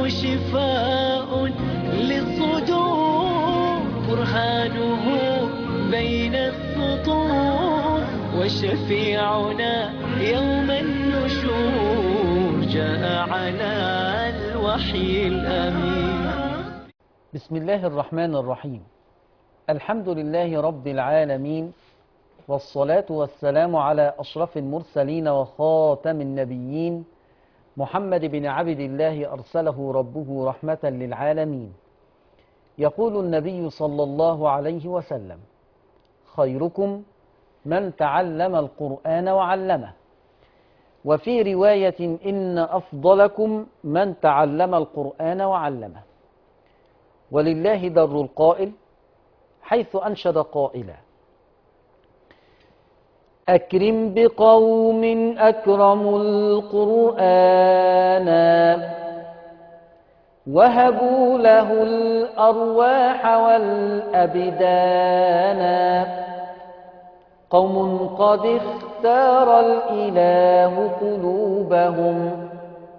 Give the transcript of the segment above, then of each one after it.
شفاء للصدور برهانه بين السطور وشفيعنا يوم النشور جاء على الوحي الأمين بسم الله الرحمن الرحيم الحمد لله رب العالمين والصلاة والسلام على أشرف المرسلين وخاتم النبيين محمد بن عبد الله أرسله ربه رحمة للعالمين يقول النبي صلى الله عليه وسلم خيركم من تعلم القرآن وعلمه وفي رواية إن أفضلكم من تعلم القرآن وعلمه ولله در القائل حيث أنشد قائلا أكرم بقوم أكرموا القرآن وهبوا له الأرواح والأبدان قوم قد اختار الإله قلوبهم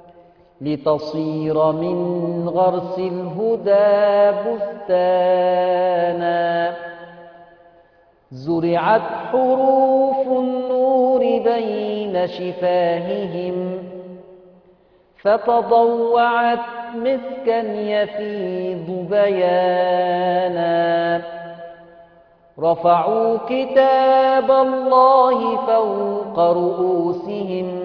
لتصير من غرس الهدى بستانا زرعت حروف النور بين شفاههم فتضوعت مسكا يفيض بيانا رفعوا كتاب الله فوق رؤوسهم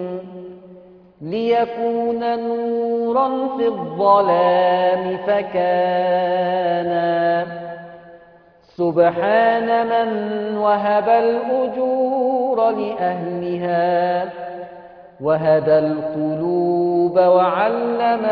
ليكون نورا في الظلام فكانا سبحان من وهب الأجور لأهلها وهدى القلوب وعلم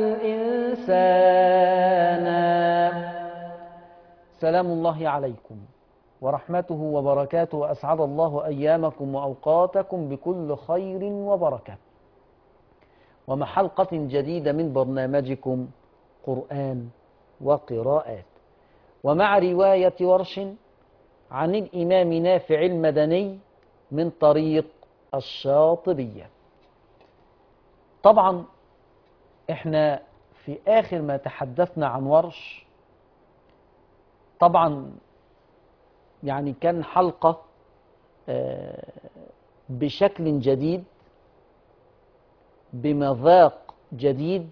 الإنسان سلام الله عليكم ورحمته وبركاته وأسعد الله أيامكم وأوقاتكم بكل خير وبركة ومع حلقة جديدة من برنامجكم قرآن وقراءات ومع رواية ورش عن الإمام نافع المدني من طريق الشاطبية طبعا احنا في آخر ما تحدثنا عن ورش طبعا يعني كان حلقة بشكل جديد بمذاق جديد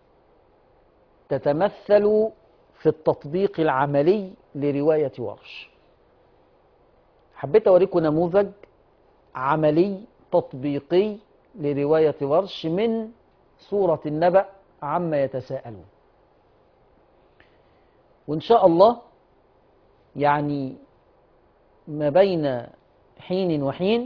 تتمثل في التطبيق العملي لرواية ورش حبيت أوريكم نموذج عملي تطبيقي لرواية ورش من سورة النبأ عما يتساءلون وإن شاء الله يعني ما بين حين وحين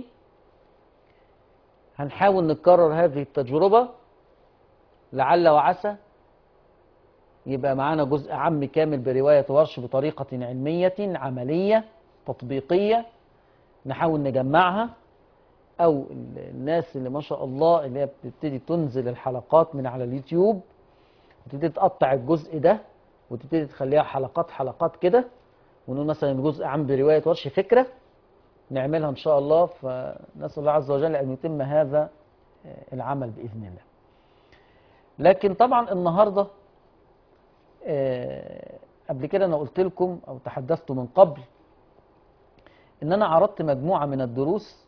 هنحاول نكرر هذه التجربة لعل وعسى يبقى معانا جزء عام كامل برواية ورش بطريقة علمية عملية تطبيقية نحاول نجمعها أو الناس اللي ما شاء الله اللي هي بتبتدي تنزل الحلقات من على اليوتيوب وتبتدي تقطع الجزء ده وتبتدي تخليها حلقات حلقات كده ونقول مثلا جزء عام برواية ورش فكرة نعملها إن شاء الله فنسأل الله عز وجل أن يتم هذا العمل بإذن الله لكن طبعا النهاردة قبل كده أنا قلت لكم أو تحدثت من قبل إن أنا عرضت مجموعة من الدروس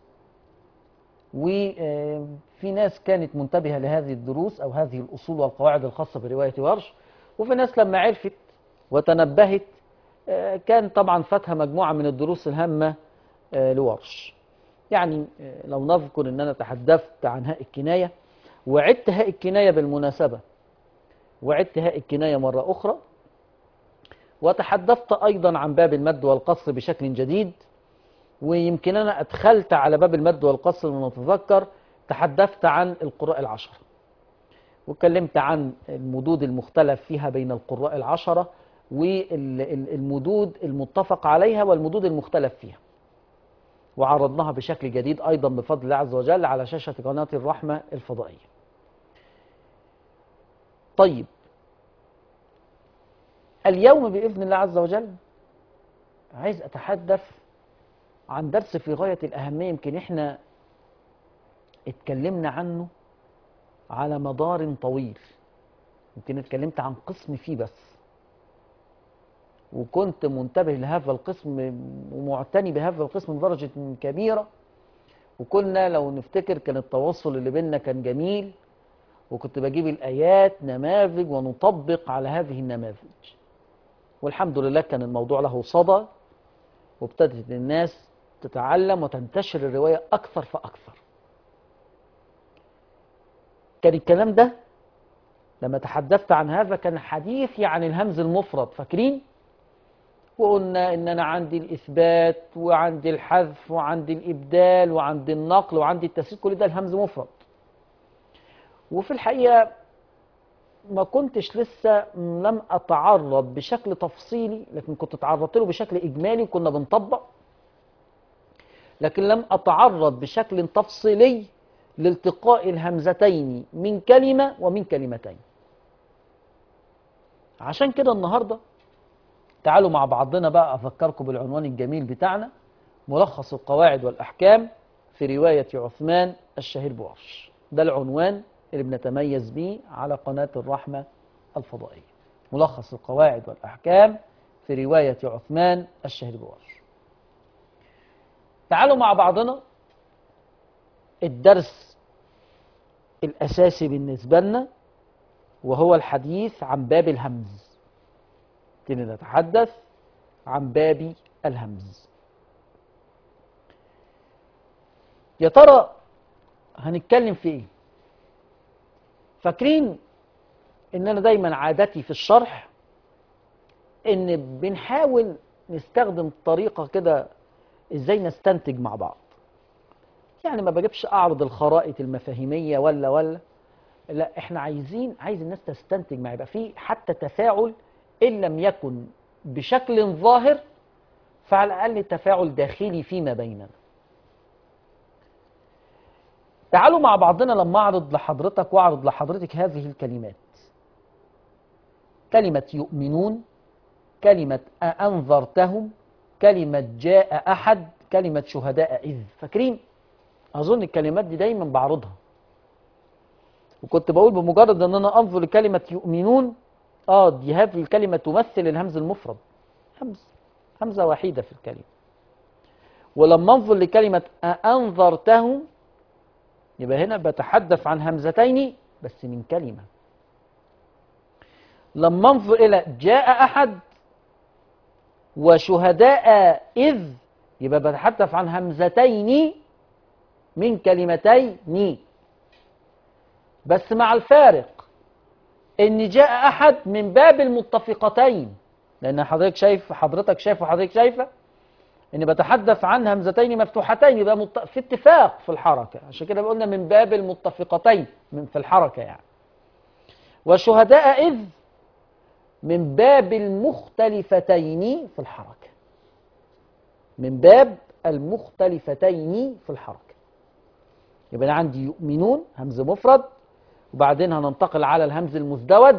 وفي ناس كانت منتبهة لهذه الدروس أو هذه الأصول والقواعد الخاصة برواية ورش وفي ناس لما عرفت وتنبهت كان طبعا فاتها مجموعة من الدروس الهامة لورش يعني لو نذكر ان انا تحدثت عن هاء الكناية وعدت هاء الكناية بالمناسبة وعدت هاء الكناية مرة أخرى وتحدثت أيضا عن باب المد والقصر بشكل جديد ويمكن أنا أدخلت على باب المد والقصر ونتذكر تحدثت عن القراء العشرة واتكلمت عن المدود المختلف فيها بين القراء العشرة والمدود المتفق عليها والمدود المختلف فيها وعرضناها بشكل جديد أيضا بفضل الله عز وجل على شاشة قناة الرحمة الفضائية طيب اليوم بإذن الله عز وجل عايز أتحدث عن درس في غاية الأهمية يمكن إحنا اتكلمنا عنه على مدار طويل يمكن اتكلمت عن قسم فيه بس وكنت منتبه لهذا القسم ومعتني بهذا القسم بدرجة كبيرة وكنا لو نفتكر كان التواصل اللي بيننا كان جميل وكنت بجيب الآيات نماذج ونطبق على هذه النماذج والحمد لله كان الموضوع له صدى وابتدت الناس تتعلم وتنتشر الرواية أكثر فأكثر كان الكلام ده لما تحدثت عن هذا كان حديثي عن الهمز المفرد فاكرين وقلنا ان انا عندي الاثبات وعندي الحذف وعندي الابدال وعندي النقل وعندي التسجيل كل ده الهمز مفرد وفي الحقيقه ما كنتش لسه لم اتعرض بشكل تفصيلي لكن كنت تعرضت له بشكل اجمالي وكنا بنطبق لكن لم اتعرض بشكل تفصيلي لالتقاء الهمزتين من كلمه ومن كلمتين عشان كده النهارده تعالوا مع بعضنا بقى أفكركم بالعنوان الجميل بتاعنا ملخص القواعد والأحكام في رواية عثمان الشهير بورش ده العنوان اللي بنتميز بيه على قناة الرحمة الفضائية ملخص القواعد والأحكام في رواية عثمان الشهير بورش تعالوا مع بعضنا الدرس الأساسي بالنسبة لنا وهو الحديث عن باب الهمز نبتدي نتحدث عن باب الهمز يا ترى هنتكلم في ايه فاكرين ان انا دايما عادتي في الشرح ان بنحاول نستخدم طريقه كده ازاي نستنتج مع بعض يعني ما بجيبش اعرض الخرائط المفاهيميه ولا ولا لا احنا عايزين عايز الناس تستنتج معايا يبقى في حتى تفاعل إن لم يكن بشكل ظاهر فعلى الأقل تفاعل داخلي فيما بيننا تعالوا مع بعضنا لما أعرض لحضرتك وأعرض لحضرتك هذه الكلمات كلمة يؤمنون كلمة أنذرتهم كلمة جاء أحد كلمة شهداء إذ فاكرين أظن الكلمات دي دايما بعرضها وكنت بقول بمجرد أن أنا أنظر لكلمة يؤمنون اه دي هذه الكلمة تمثل الهمز المفرد همز همزة وحيدة في الكلمة ولما انظر لكلمة أنظرته يبقى هنا بتحدث عن همزتين بس من كلمة لما انظر إلى جاء أحد وشهداء إذ يبقى بتحدث عن همزتين من كلمتين بس مع الفارق ان جاء احد من باب المتفقتين لان حضرتك شايف حضرتك شايف وحضرتك شايفه ان بتحدث عن همزتين مفتوحتين يبقى مت... في اتفاق في الحركه عشان كده قلنا من باب المتفقتين من في الحركه يعني وشهداء اذ من باب المختلفتين في الحركه من باب المختلفتين في الحركه يبقى انا عندي يؤمنون همز مفرد وبعدين هننتقل على الهمز المزدوج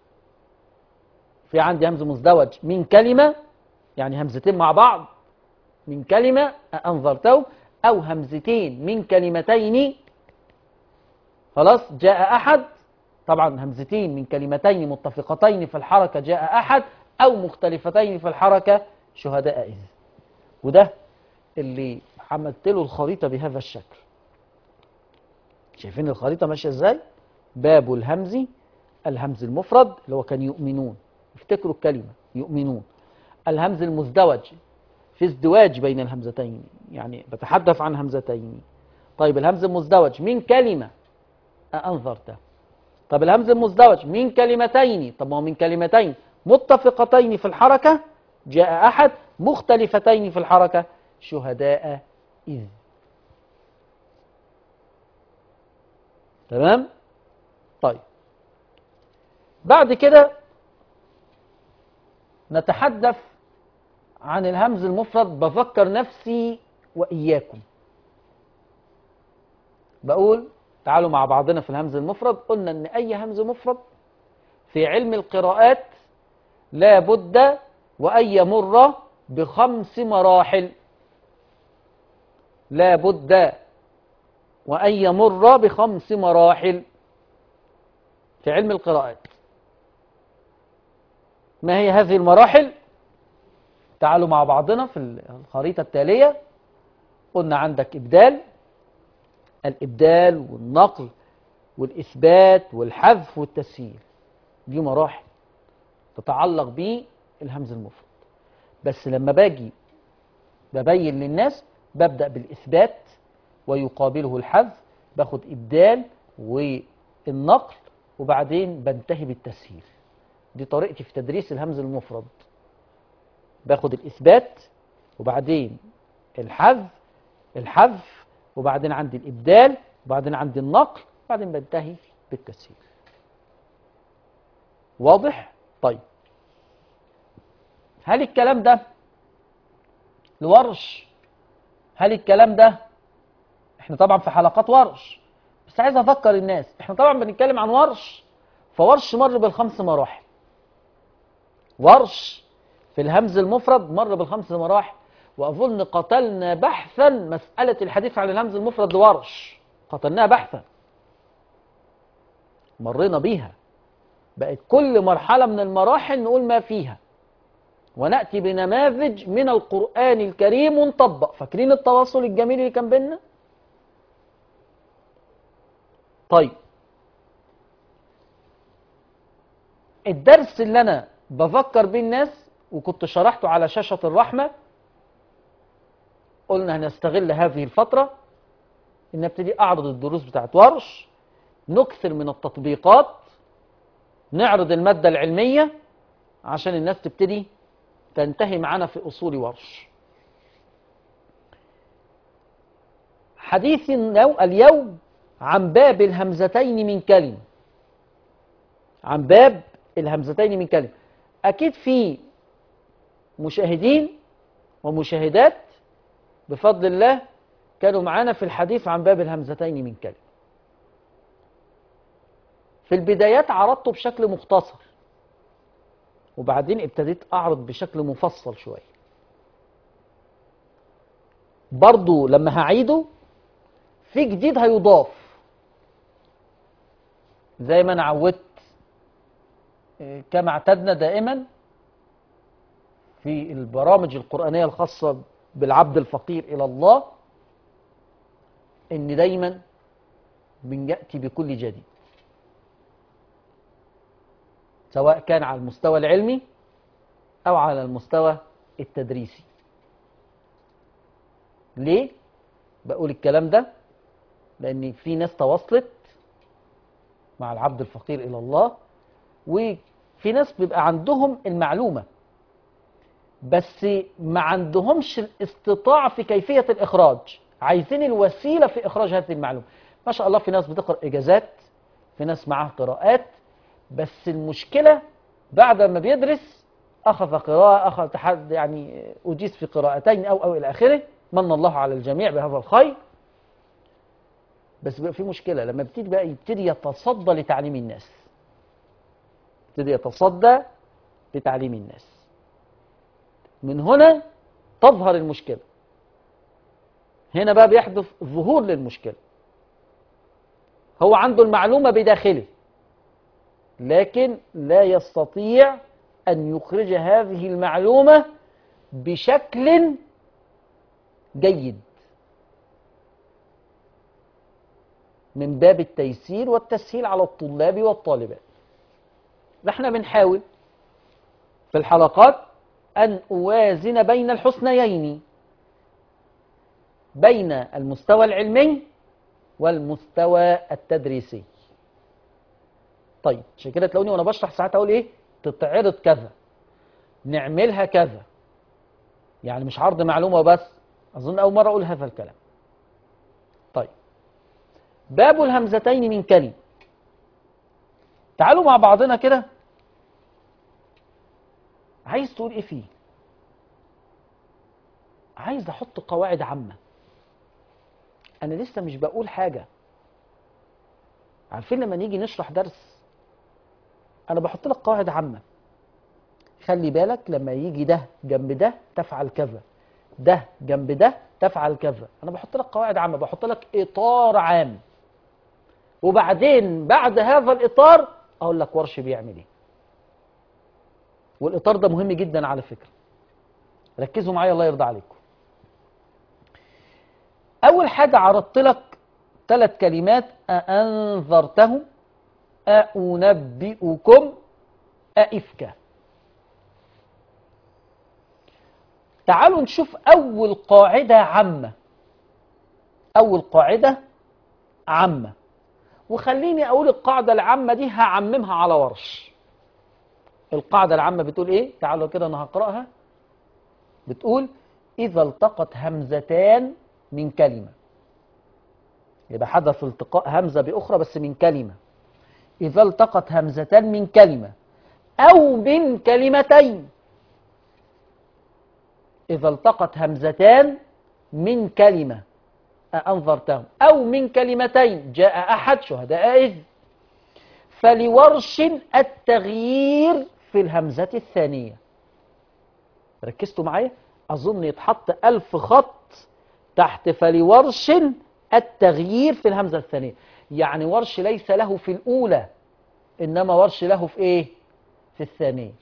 في عندي همز مزدوج من كلمة يعني همزتين مع بعض من كلمة أنظرته أو همزتين من كلمتين خلاص جاء أحد طبعا همزتين من كلمتين متفقتين في الحركة جاء أحد أو مختلفتين في الحركة شهداء إذ وده اللي عملت له الخريطة بهذا الشكل شايفين الخريطة ماشية ازاي باب الهمز الهمز المفرد اللي هو كان يؤمنون افتكروا الكلمة يؤمنون الهمز المزدوج في ازدواج بين الهمزتين يعني بتحدث عن همزتين طيب الهمز المزدوج من كلمة أنظرته طب الهمز المزدوج من كلمتين طب ما هو من كلمتين متفقتين في الحركة جاء أحد مختلفتين في الحركة شهداء إذ تمام طيب بعد كده نتحدث عن الهمز المفرد بفكر نفسي وإياكم بقول تعالوا مع بعضنا في الهمز المفرد قلنا ان اي همز مفرد في علم القراءات لا بد وان يمر بخمس مراحل لا بد وان يمر بخمس مراحل في علم القراءات ما هي هذه المراحل تعالوا مع بعضنا في الخريطة التالية قلنا عندك إبدال الإبدال والنقل والإثبات والحذف والتسهيل دي مراحل تتعلق بالهمز المفرد بس لما باجي ببين للناس ببدأ بالإثبات ويقابله الحذف باخد إبدال والنقل وبعدين بنتهي بالتسهيل دي طريقتي في تدريس الهمز المفرد باخد الإثبات وبعدين الحذف الحذف وبعدين عندي الإبدال وبعدين عندي النقل وبعدين بنتهي بالتسهيل واضح؟ طيب هل الكلام ده لورش هل الكلام ده احنا طبعا في حلقات ورش بس عايز افكر الناس احنا طبعا بنتكلم عن ورش فورش مر بالخمس مراحل ورش في الهمز المفرد مر بالخمس مراحل واظن قتلنا بحثا مساله الحديث عن الهمز المفرد لورش قتلناها بحثا مرينا بيها بقت كل مرحله من المراحل نقول ما فيها وناتي بنماذج من القران الكريم ونطبق فاكرين التواصل الجميل اللي كان بيننا طيب الدرس اللي انا بفكر بيه الناس وكنت شرحته على شاشة الرحمة قلنا هنستغل هذه الفترة ان ابتدي اعرض الدروس بتاعت ورش نكثر من التطبيقات نعرض المادة العلمية عشان الناس تبتدي تنتهي معانا في اصول ورش حديث اليوم عن باب الهمزتين من كلمة عن باب الهمزتين من كلمة أكيد في مشاهدين ومشاهدات بفضل الله كانوا معانا في الحديث عن باب الهمزتين من كلمة في البدايات عرضته بشكل مختصر وبعدين ابتديت أعرض بشكل مفصل شوية برضو لما هعيده في جديد هيضاف زي ما انا عودت كما اعتدنا دائما في البرامج القرآنية الخاصة بالعبد الفقير إلى الله إن دايما بنأتي بكل جديد سواء كان على المستوى العلمي أو على المستوى التدريسي ليه؟ بقول الكلام ده لأن في ناس تواصلت مع العبد الفقير إلى الله وفي ناس بيبقى عندهم المعلومة بس ما عندهمش الاستطاعة في كيفية الإخراج عايزين الوسيلة في إخراج هذه المعلومة ما شاء الله في ناس بتقرأ إجازات في ناس معاها قراءات بس المشكلة بعد ما بيدرس أخذ قراءة أخذ تحد يعني أجيز في قراءتين أو أو إلى آخره من الله على الجميع بهذا الخير بس بيبقى في مشكلة لما يبتدي بقى يبتدي يتصدى لتعليم الناس يبتدي يتصدى لتعليم الناس من هنا تظهر المشكلة هنا بقى بيحدث ظهور للمشكلة هو عنده المعلومة بداخله لكن لا يستطيع أن يخرج هذه المعلومة بشكل جيد من باب التيسير والتسهيل على الطلاب والطالبات نحن بنحاول في الحلقات أن أوازن بين الحسنيين بين المستوى العلمي والمستوى التدريسي طيب عشان كده تلاقوني وانا بشرح ساعات اقول ايه تتعرض كذا نعملها كذا يعني مش عرض معلومه بس اظن اول مره اقول هذا الكلام طيب باب الهمزتين من كلم تعالوا مع بعضنا كده عايز تقول ايه فيه عايز احط قواعد عامه انا لسه مش بقول حاجه عارفين لما نيجي نشرح درس انا بحط لك قواعد عامه خلي بالك لما يجي ده جنب ده تفعل كذا ده جنب ده تفعل كذا انا بحط لك قواعد عامه بحط لك اطار عام وبعدين بعد هذا الاطار اقول لك ورش بيعمل ايه والإطار ده مهم جدا على فكرة ركزوا معايا الله يرضى عليكم أول حاجة عرضت لك ثلاث كلمات أأنذرتهم أأنبئكم أئفكا تعالوا نشوف أول قاعدة عامة أول قاعدة عامة وخليني أقول القاعدة العامة دي هعممها على ورش القاعدة العامة بتقول إيه؟ تعالوا كده أنا هقرأها بتقول إذا التقت همزتان من كلمة يبقى حدث التقاء همزة بأخرى بس من كلمة إذا التقت همزتان من كلمة أو من كلمتين إذا التقت همزتان من كلمة أنظرتهم أو من كلمتين جاء أحد شهداء إذ فلورش التغيير في الهمزة الثانية ركزتوا معايا أظن يتحط ألف خط تحت فلورش التغيير في الهمزة الثانية يعني ورش ليس له في الأولى إنما ورش له في إيه في الثانية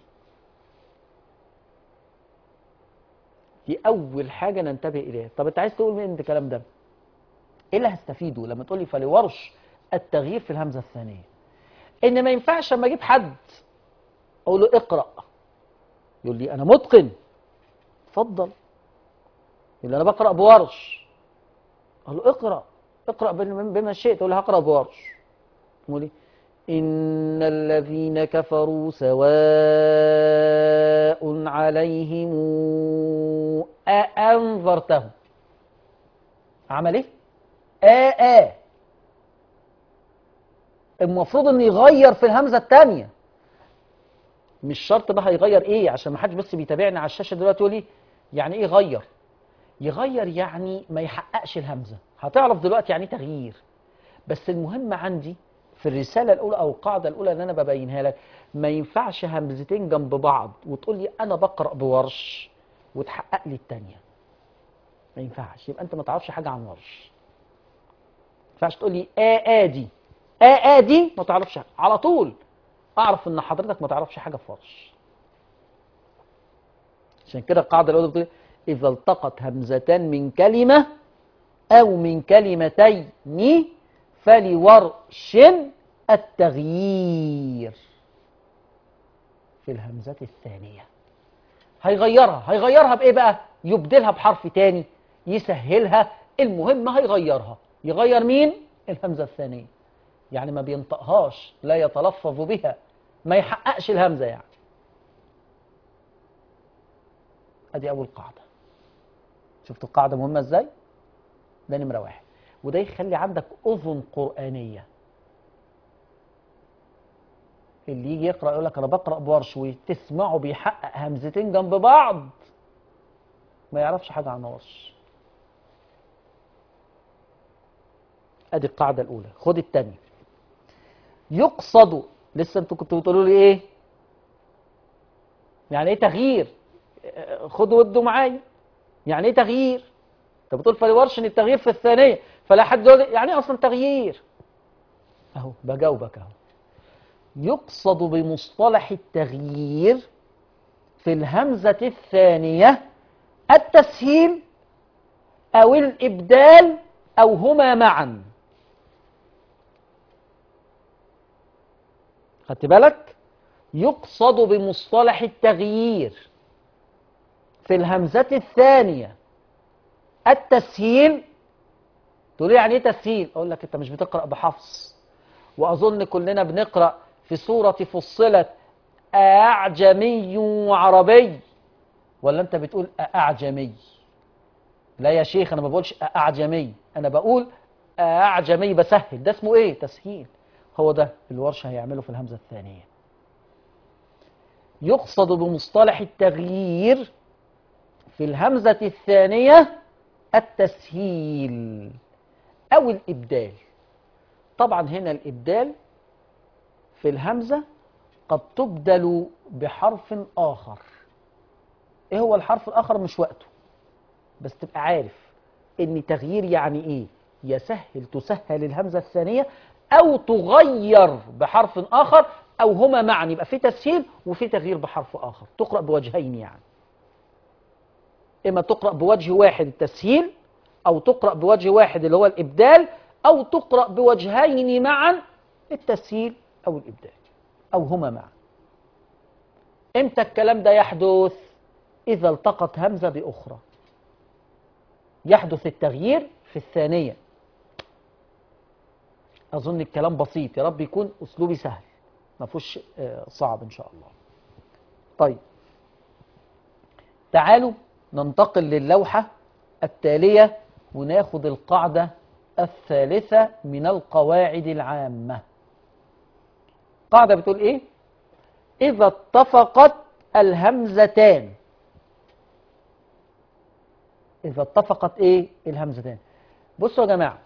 دي أول حاجة ننتبه إليها طب أنت عايز تقول مين الكلام ده إيه اللي هستفيده لما تقول لي فلورش التغيير في الهمزة الثانية إن ما ينفعش لما أجيب حد أقول له اقرأ يقول لي أنا متقن اتفضل يقول لي أنا بقرأ بورش أقول له اقرأ اقرأ بما شئت أقول له هقرأ بورش يقول لي إن الذين كفروا سواء عليهم أأنذرتهم عمل إيه؟ آآ آآ المفروض إن يغير في الهمزة الثانية مش شرط بقى هيغير إيه عشان ما حدش بس بيتابعني على الشاشة دلوقتي يقول لي يعني إيه يغير؟ يغير يعني ما يحققش الهمزة هتعرف دلوقتي يعني تغيير بس المهم عندي في الرسالة الأولى أو القاعدة الأولى اللي أنا ببينها لك ما ينفعش همزتين جنب بعض وتقول لي أنا بقرأ بورش وتحقق لي التانية ما ينفعش يبقى أنت ما تعرفش حاجة عن ورش ما ينفعش تقول لي آ آ دي آ آ دي ما تعرفش حاجة. على طول أعرف إن حضرتك ما تعرفش حاجة في ورش عشان كده القاعدة الأولى بتقول إذا التقت همزتان من كلمة أو من كلمتين فلورش التغيير في الهمزة الثانية هيغيرها هيغيرها بإيه بقى يبدلها بحرف تاني يسهلها المهم هيغيرها يغير مين الهمزة الثانية يعني ما بينطقهاش لا يتلفظ بها ما يحققش الهمزة يعني ادي اول قاعدة شفتوا القاعدة مهمة ازاي ده نمرة واحد وده يخلي عندك أذن قرآنية اللي يجي يقرأ يقول لك أنا بقرأ بورش وتسمعه بيحقق همزتين جنب بعض ما يعرفش حاجة عن ورش أدي القاعدة الأولى خد التانية يقصد لسه انتوا كنتوا بتقولوا لي إيه يعني إيه تغيير خدوا ودوا معايا يعني إيه تغيير انت بتقول فلورش ان التغيير في الثانيه فلا حد يقول يعني ايه اصلا تغيير اهو بجاوبك اهو يقصد بمصطلح التغيير في الهمزه الثانيه التسهيل او الابدال او هما معا خدت بالك يقصد بمصطلح التغيير في الهمزه الثانيه التسهيل تقول يعني ايه تسهيل اقول لك انت مش بتقرا بحفص واظن كلنا بنقرا في سوره فصلت اعجمي وعربي ولا انت بتقول اعجمي لا يا شيخ انا ما بقولش اعجمي انا بقول اعجمي بسهل ده اسمه ايه تسهيل هو ده الورشه هيعمله في الهمزه الثانيه يقصد بمصطلح التغيير في الهمزه الثانيه التسهيل أو الإبدال طبعا هنا الإبدال في الهمزة قد تبدل بحرف آخر إيه هو الحرف الآخر مش وقته بس تبقى عارف إن تغيير يعني إيه يسهل تسهل الهمزة الثانية أو تغير بحرف آخر أو هما معا يبقى في تسهيل وفي تغيير بحرف آخر تقرأ بوجهين يعني إما تقرأ بوجه واحد التسهيل أو تقرأ بوجه واحد اللي هو الإبدال أو تقرأ بوجهين معا التسهيل أو الإبدال أو هما معا إمتى الكلام ده يحدث إذا التقت همزة بأخرى يحدث التغيير في الثانية أظن الكلام بسيط يا رب يكون أسلوبي سهل ما فيهوش آه، صعب إن شاء الله طيب تعالوا ننتقل للوحة التالية وناخد القاعدة الثالثة من القواعد العامة قاعدة بتقول إيه؟ إذا اتفقت الهمزتان إذا اتفقت إيه؟ الهمزتان بصوا يا جماعة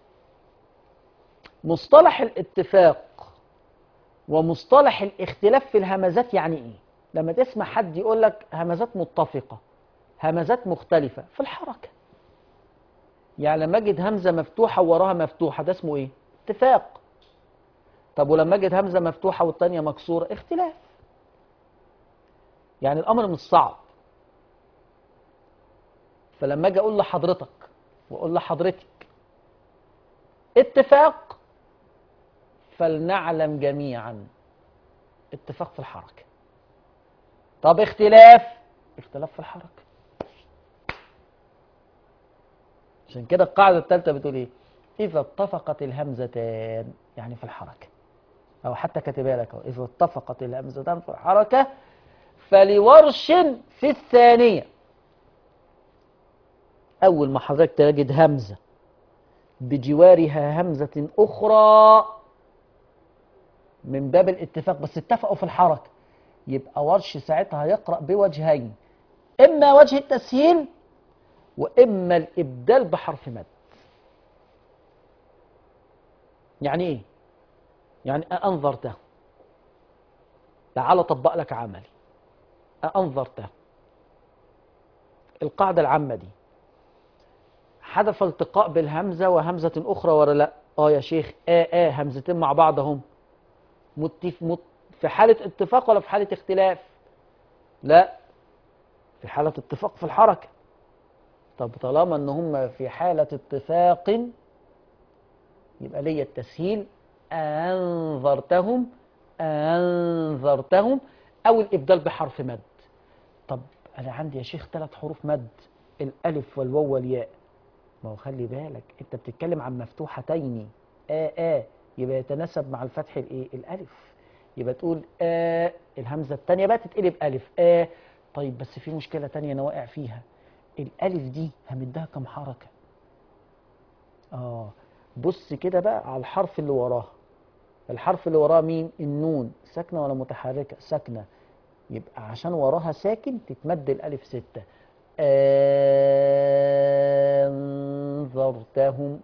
مصطلح الاتفاق ومصطلح الاختلاف في الهمزات يعني ايه لما تسمع حد يقول لك همزات متفقة همزات مختلفة في الحركة يعني لما اجد همزة مفتوحة ووراها مفتوحة ده اسمه ايه اتفاق طب ولما اجد همزة مفتوحة والتانية مكسورة اختلاف يعني الامر مش صعب فلما اجي اقول لحضرتك واقول لحضرتك اتفاق فلنعلم جميعا اتفاق في الحركة طب اختلاف اختلاف في الحركة عشان كده القاعدة الثالثة بتقول ايه إذا اتفقت الهمزتان يعني في الحركة أو حتى كاتبها لك أهو إذا اتفقت الهمزتان في الحركة فلورش في الثانية أول ما حضرتك تجد همزة بجوارها همزة أخرى من باب الاتفاق بس اتفقوا في الحركة يبقى ورش ساعتها يقرأ بوجهين إما وجه التسهيل وإما الإبدال بحرف مد يعني إيه؟ يعني أنظرته تعال أطبق لك عملي أنظرته القاعدة العامة دي حدث التقاء بالهمزة وهمزة أخرى ولا لا؟ آه يا شيخ آه آه همزتين مع بعض هم متف... مت... في حالة اتفاق ولا في حالة اختلاف؟ لا في حالة اتفاق في الحركة طب طالما ان هم في حالة اتفاق يبقى ليا التسهيل أنظرتهم أنظرتهم أو الإبدال بحرف مد طب أنا عندي يا شيخ ثلاث حروف مد الألف والواو والياء ما هو خلي بالك أنت بتتكلم عن مفتوحتين آ آ يبقى يتناسب مع الفتح الإيه الألف يبقى تقول آ الهمزة الثانية بقى تتقلب ألف آ طيب بس في مشكلة تانية أنا واقع فيها الألف دي همدها كم حركة آه بص كده بقى على الحرف اللي وراه الحرف اللي وراه مين النون ساكنة ولا متحركة ساكنة يبقى عشان وراها ساكن تتمد الألف ستة أنظرتهم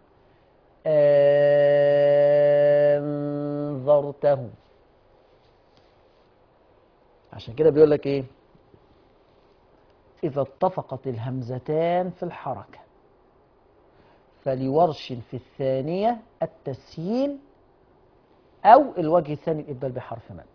أنظرتهم عشان كده بيقول لك ايه إذا اتفقت الهمزتان في الحركة فلورش في الثانية التسهيل أو الوجه الثاني الإبدال بحرف مد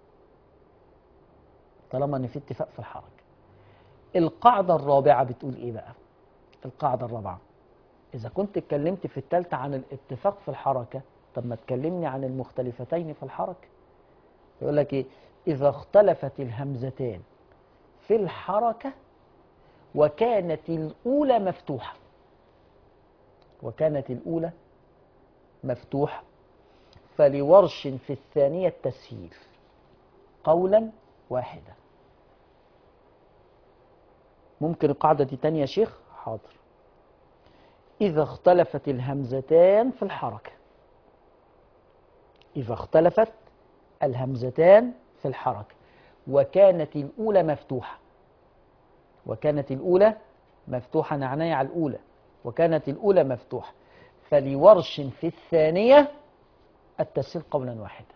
طالما إن في اتفاق في الحركة القاعدة الرابعة بتقول إيه بقى؟ القاعدة الرابعة إذا كنت اتكلمت في الثالثة عن الاتفاق في الحركة طب ما تكلمني عن المختلفتين في الحركة يقول لك إيه؟ إذا اختلفت الهمزتان في الحركة وكانت الأولى مفتوحة وكانت الأولى مفتوحة فلورش في الثانية التسهيل قولا واحدا ممكن القاعدة دي تانية يا شيخ حاضر إذا اختلفت الهمزتان في الحركة إذا اختلفت الهمزتان في الحركة وكانت الأولى مفتوحة وكانت الأولى مفتوحة نعناي على الأولى وكانت الأولى مفتوحة فلورش في الثانية التسهيل قولا واحدا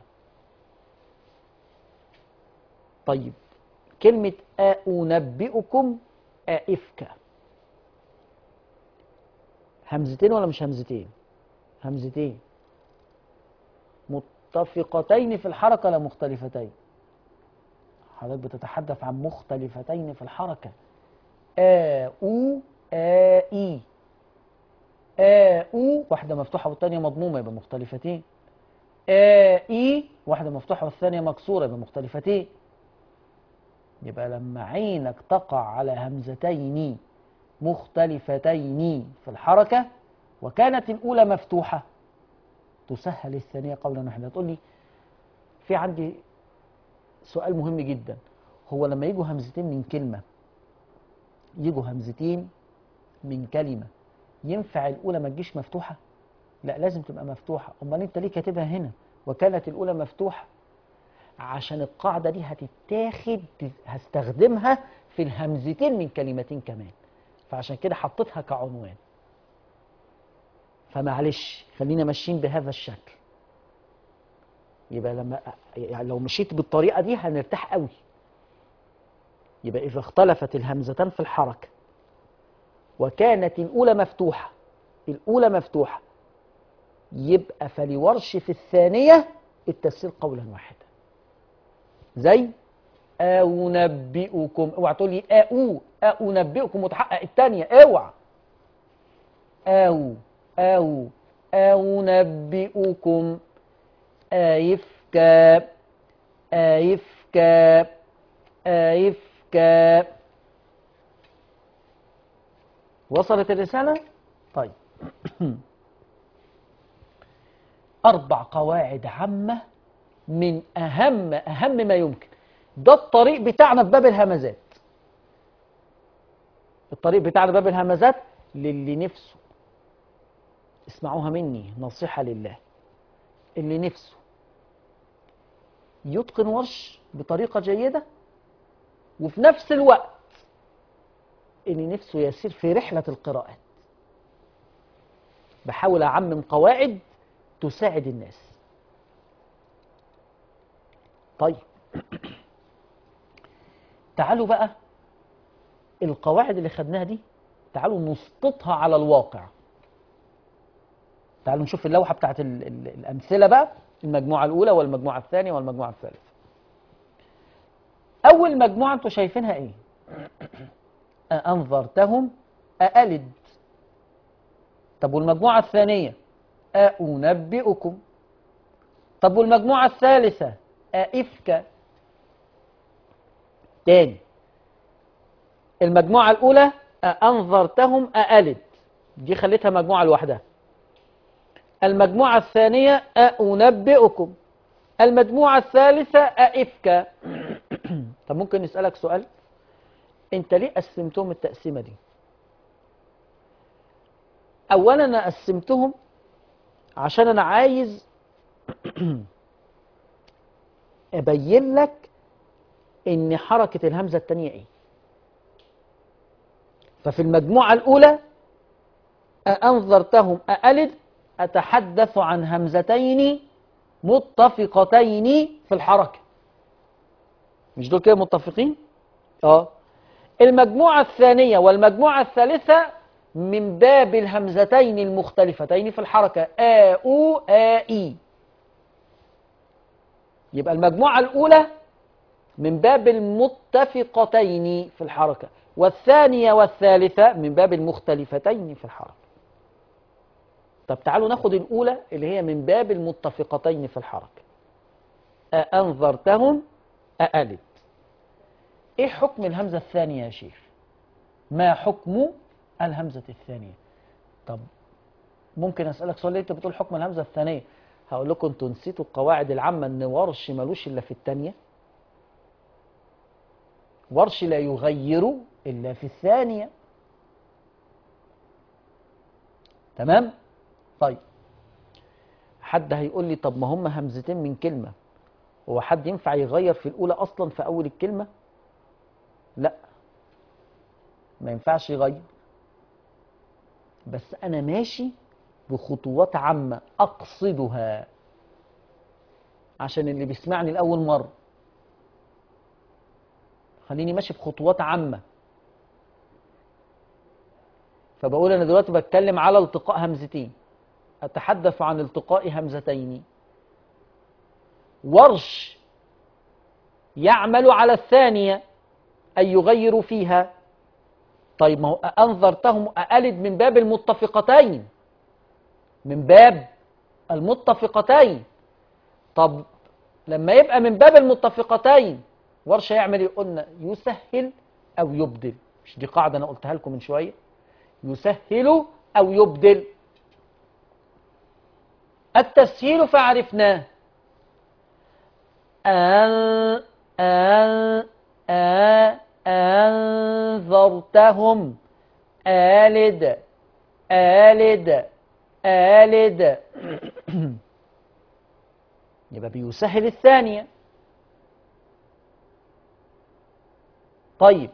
طيب كلمة أنبئكم أئفك همزتين ولا مش همزتين همزتين متفقتين في الحركة لا مختلفتين حضرتك بتتحدث عن مختلفتين في الحركة آ أو آ إي آ أو واحدة مفتوحة والثانية مضمومة يبقى مختلفتين آ إي واحدة مفتوحة والثانية مكسورة يبقى مختلفتين يبقى لما عينك تقع على همزتين مختلفتين في الحركة وكانت الأولى مفتوحة تسهل الثانية قولا واحدا تقول لي في عندي سؤال مهم جدا هو لما يجوا همزتين من كلمة يجوا همزتين من كلمة ينفع الأولى ما تجيش مفتوحة لا لازم تبقى مفتوحة أمال أنت ليه كاتبها هنا وكانت الأولى مفتوحة عشان القاعدة دي هتتاخد هستخدمها في الهمزتين من كلمتين كمان فعشان كده حطيتها كعنوان فمعلش خلينا ماشيين بهذا الشكل يبقى لما يعني لو مشيت بالطريقة دي هنرتاح قوي يبقى إذا اختلفت الهمزتان في الحركة وكانت الأولى مفتوحة الأولى مفتوحة يبقى فلورش في الثانية التسهيل قولا واحدا زي أنبئكم اوعى تقول لي أو أنبئكم وتحقق الثانية اوعى أو أو أنبئكم آيفكا آيفكا آيفكا وصلت الرسالة؟ طيب أربع قواعد عامة من أهم أهم ما يمكن ده الطريق بتاعنا في باب الهمزات الطريق بتاعنا باب الهمزات للي نفسه اسمعوها مني نصيحة لله اللي نفسه يتقن ورش بطريقة جيدة وفي نفس الوقت اللي نفسه يسير في رحلة القراءات بحاول أعمم قواعد تساعد الناس طيب تعالوا بقى القواعد اللي خدناها دي تعالوا نسقطها على الواقع تعالوا نشوف اللوحة بتاعت ال ال الأمثلة بقى المجموعة الأولى والمجموعة الثانية والمجموعة الثالثة أول مجموعة أنتوا شايفينها إيه؟ أنظرتهم أألد طب والمجموعة الثانية أنبئكم طب والمجموعة الثالثة أئفك تاني المجموعة الأولى أنظرتهم أألد دي خليتها مجموعة لوحدها المجموعة الثانية أنبئكم المجموعة الثالثة أئفك طب ممكن نسألك سؤال انت ليه قسمتهم التقسيمة دي اولا انا قسمتهم عشان انا عايز ابين لك ان حركة الهمزة التانية ايه ففي المجموعة الاولى أنظرتهم أألد أتحدث عن همزتين متفقتين في الحركة مش دول كده متفقين؟ اه المجموعة الثانية والمجموعة الثالثة من باب الهمزتين المختلفتين في الحركة آ أو آ إي يبقى المجموعة الأولى من باب المتفقتين في الحركة والثانية والثالثة من باب المختلفتين في الحركة طب تعالوا ناخد الأولى اللي هي من باب المتفقتين في الحركة أأنظرتهم أألد ايه حكم الهمزة الثانية يا شيخ ما حكم الهمزة الثانية طب ممكن اسألك سؤال ليه انت بتقول حكم الهمزة الثانية هقول لكم انتوا نسيتوا القواعد العامة ان ورش ملوش الا في الثانية ورش لا يغير الا في الثانية تمام طيب حد هيقول لي طب ما هم همزتين من كلمة هو حد ينفع يغير في الأولى أصلا في أول الكلمة لا ما ينفعش يغير بس انا ماشي بخطوات عامة اقصدها عشان اللي بيسمعني لاول مرة خليني ماشي بخطوات عامة فبقول انا دلوقتي بتكلم على التقاء همزتين اتحدث عن التقاء همزتين ورش يعمل على الثانية أن يغيروا فيها طيب ما هو أنظرتهم أألد من باب المتفقتين من باب المتفقتين طب لما يبقى من باب المتفقتين ورشة يعمل ايه قلنا يسهل أو يبدل مش دي قاعدة أنا قلتها لكم من شوية يسهل أو يبدل التسهيل فعرفناه أن أن أن أنذرتهم آلد آلد آلد يبقى بيسهل الثانية طيب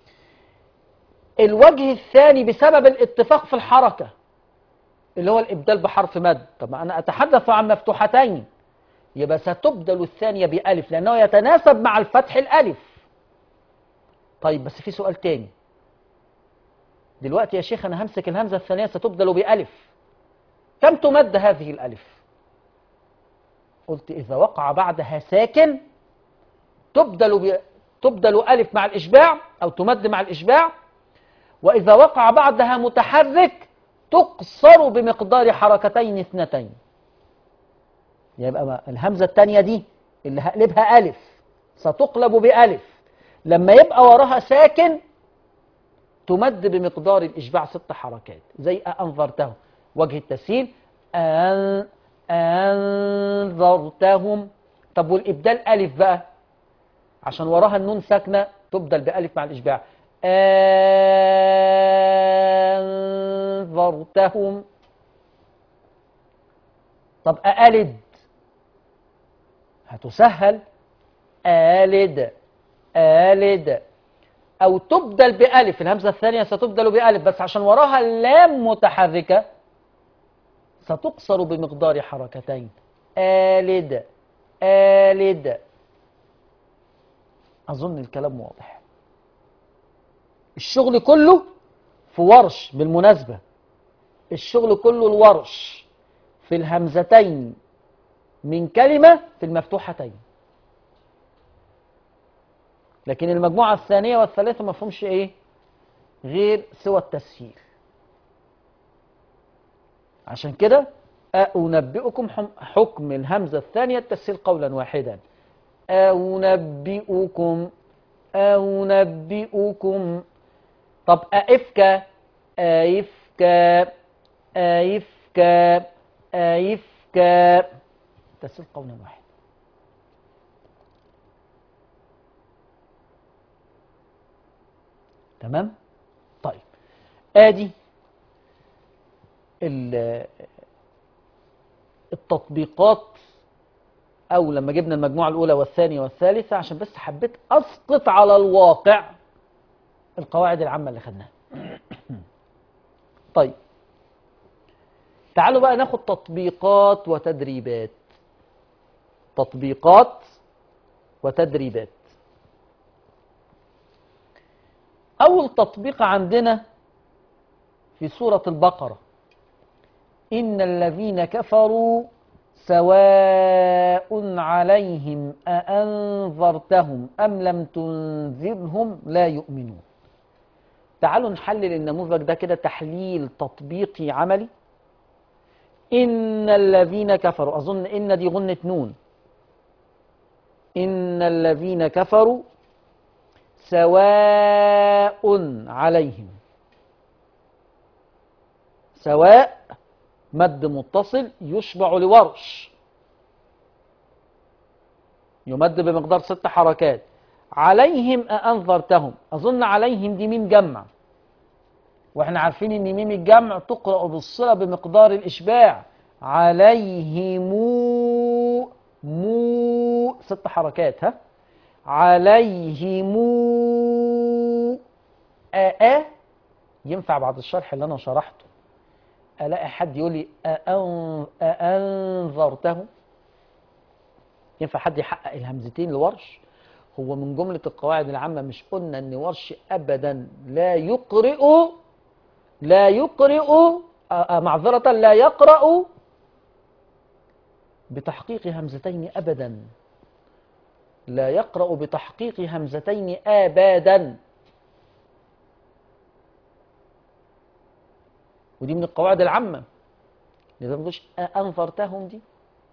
الوجه الثاني بسبب الاتفاق في الحركة اللي هو الإبدال بحرف مد طب ما أنا أتحدث عن مفتوحتين يبقى ستبدل الثانية بألف لأنه يتناسب مع الفتح الألف طيب بس في سؤال تاني دلوقتي يا شيخ أنا همسك الهمزة الثانية ستبدل بألف كم تمد هذه الألف قلت إذا وقع بعدها ساكن تبدل ب... تبدل ألف مع الإشباع أو تمد مع الإشباع وإذا وقع بعدها متحرك تقصر بمقدار حركتين اثنتين يبقى الهمزة الثانية دي اللي هقلبها ألف ستقلب بألف لما يبقى وراها ساكن تمد بمقدار الإشباع ست حركات زي أنظرته وجه التسهيل أن أنذرتهم طب والإبدال ألف بقى عشان وراها النون ساكنة تبدل بألف مع الإشباع أنذرتهم طب أألد هتسهل آلد آلد أو تبدل بألف الهمزة الثانية ستبدل بألف بس عشان وراها اللام متحركة ستقصر بمقدار حركتين آلد آلد أظن الكلام واضح الشغل كله في ورش بالمناسبة الشغل كله الورش في الهمزتين من كلمة في المفتوحتين لكن المجموعة الثانية والثالثة ما فهمش ايه غير سوى التسهيل عشان كده أنبئكم حكم الهمزة الثانية التسهيل قولا واحدا أنبئكم أنبئكم طب أئفك أئفك أئفك أئفك تسهيل قولا واحدا تمام طيب ادي التطبيقات او لما جبنا المجموعه الاولى والثانيه والثالثه عشان بس حبيت اسقط على الواقع القواعد العامه اللي خدناها طيب تعالوا بقى ناخد تطبيقات وتدريبات تطبيقات وتدريبات أول تطبيق عندنا في سورة البقرة إن الذين كفروا سواء عليهم أأنذرتهم أم لم تنذرهم لا يؤمنون تعالوا نحلل النموذج ده كده تحليل تطبيقي عملي إن الذين كفروا أظن إن دي غنة نون إن الذين كفروا سواء عليهم سواء مد متصل يشبع لورش يمد بمقدار ست حركات عليهم أأنذرتهم أظن عليهم دي ميم جمع واحنا عارفين ان ميم الجمع تقرأ بالصلة بمقدار الإشباع عليهم مو ست حركات ها عليهم أأ ينفع بعد الشرح اللي أنا شرحته ألاقي حد يقول لي أأن أأنذرته ينفع حد يحقق الهمزتين لورش هو من جملة القواعد العامة مش قلنا أن ورش أبدا لا يقرئ لا يقرئ معذرة لا يقرأ بتحقيق همزتين أبدا لا يقرأ بتحقيق همزتين أبدا ودي من القواعد العامة لذا ما أنظرتهم دي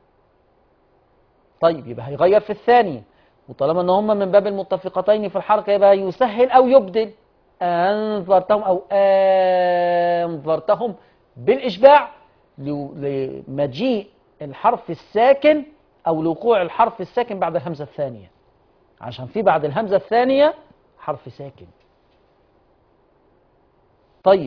طيب يبقى هيغير في الثانية وطالما ان هم من باب المتفقتين في الحركة يبقى يسهل او يبدل انظرتهم او انظرتهم بالاشباع لمجيء الحرف الساكن او لوقوع الحرف الساكن بعد الهمزة الثانية عشان في بعد الهمزة الثانية حرف ساكن طيب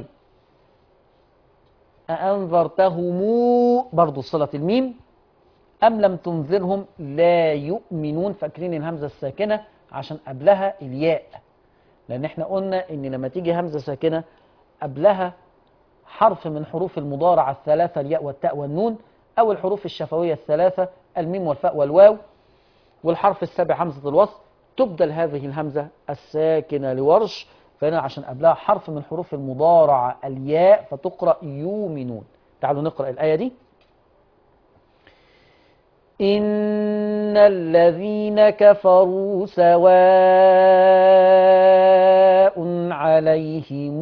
أأنذرتهم برضو صلة الميم أم لم تنذرهم لا يؤمنون فاكرين الهمزة الساكنة عشان قبلها الياء لأن احنا قلنا إن لما تيجي همزة ساكنة قبلها حرف من حروف المضارعة الثلاثة الياء والتاء والنون أو الحروف الشفوية الثلاثة الميم والفاء والواو والحرف السابع همزة الوصل تبدل هذه الهمزة الساكنة لورش فهنا عشان قبلها حرف من حروف المضارعة الياء فتقرأ يؤمنون تعالوا نقرأ الآية دي إن الذين كفروا سواء عليهم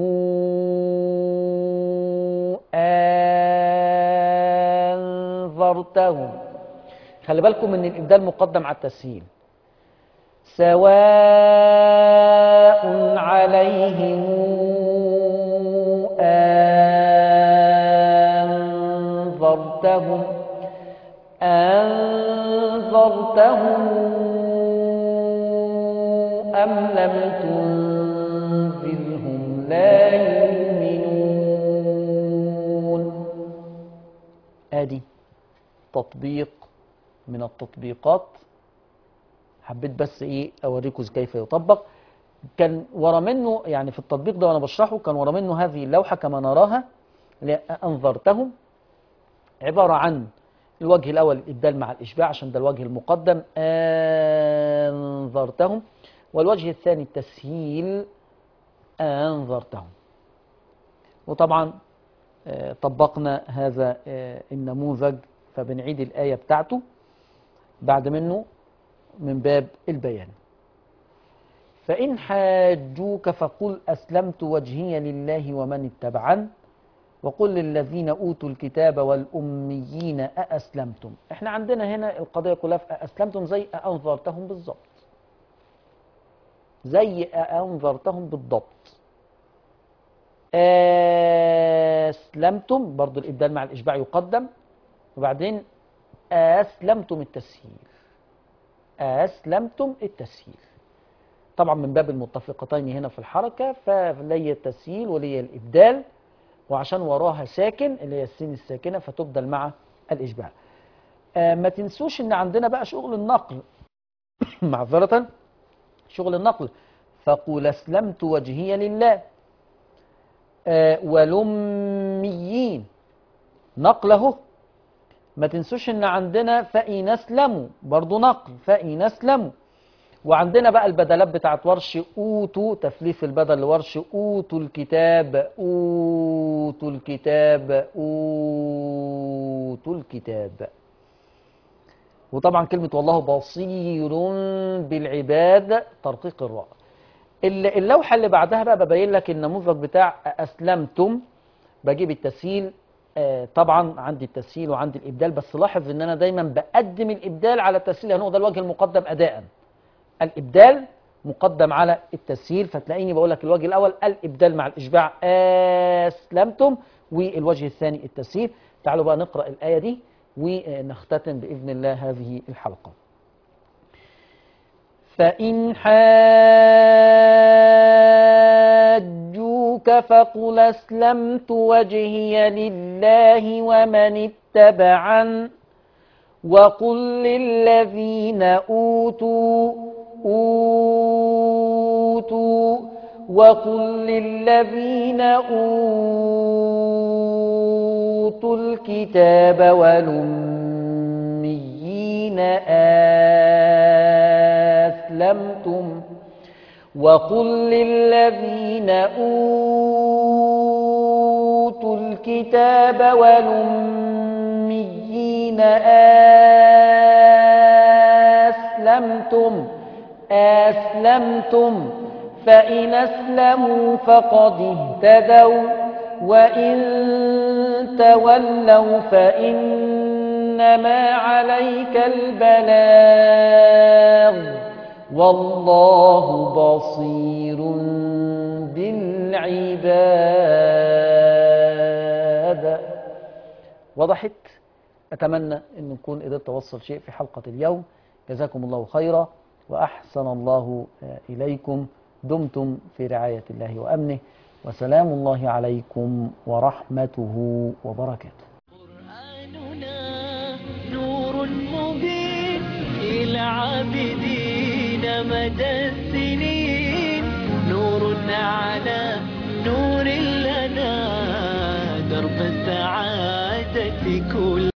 أنذرتهم خلي بالكم من الإبدال مقدم على التسهيل سواء عليهم أنذرتهم أنذرتهم أم لم تنذرهم لا يؤمنون آدي تطبيق من التطبيقات حبيت بس ايه اوريكم كيف يطبق كان ورا منه يعني في التطبيق ده وانا بشرحه كان ورا منه هذه اللوحه كما نراها اللي انظرتهم عباره عن الوجه الاول الابدال مع الاشباع عشان ده الوجه المقدم انظرتهم والوجه الثاني التسهيل انظرتهم وطبعا آه، طبقنا هذا آه، النموذج فبنعيد الايه بتاعته بعد منه من باب البيان فإن حاجوك فقل أسلمت وجهي لله ومن اتبعن وقل للذين أوتوا الكتاب والأميين أأسلمتم احنا عندنا هنا القضية كلها في أأسلمتم زي أأنظرتهم بالضبط زي أأنظرتهم بالضبط أسلمتم برضو الإبدال مع الإشباع يقدم وبعدين أسلمتم التسهيل أسلمتم التسهيل طبعا من باب المتفقتين هنا في الحركة فلي التسهيل ولي الإبدال وعشان وراها ساكن اللي هي السين الساكنة فتبدل مع الإشباع آه ما تنسوش ان عندنا بقى شغل النقل معذرة شغل النقل فقل اسلمت وجهي لله آه ولميين نقله ما تنسوش ان عندنا فإن اسلموا برضو نقل فإن اسلموا وعندنا بقى البدلات بتاعت ورش اوتوا تثليث البدل لورش اوتوا الكتاب اوتوا الكتاب اوتوا الكتاب وطبعا كلمة والله بصير بالعباد ترقيق الراء اللوحة اللي بعدها بقى ببين لك النموذج بتاع أسلمتم بجيب التسهيل آه، طبعا عندي التسهيل وعندي الإبدال بس لاحظ ان انا دايما بقدم الإبدال على التسهيل لأنه ده الوجه المقدم أداء الإبدال مقدم على التسهيل فتلاقيني بقول لك الوجه الأول الإبدال مع الإشباع أسلمتم والوجه الثاني التسهيل تعالوا بقى نقرأ الآية دي ونختتم بإذن الله هذه الحلقة فإن حاجوك فقل أسلمت وجهي لله ومن اتبعن وقل للذين أوتوا أوتوا وقل للذين أوتوا الكتاب والأميين أسلمتم وقل للذين أوتوا الكتاب والأميين أسلمتم أسلمتم فإن أسلموا فقد اهتدوا وإن تولوا فإنما عليك البلاغ والله بصير بالعباد وضحت أتمنى أن نكون قدرت أوصل شيء في حلقة اليوم جزاكم الله خيرا وأحسن الله إليكم دمتم في رعاية الله وأمنه وسلام الله عليكم ورحمته وبركاته قرآننا نور مبين إلى عابدين مدى السنين نور على نور لنا درب السعادة كل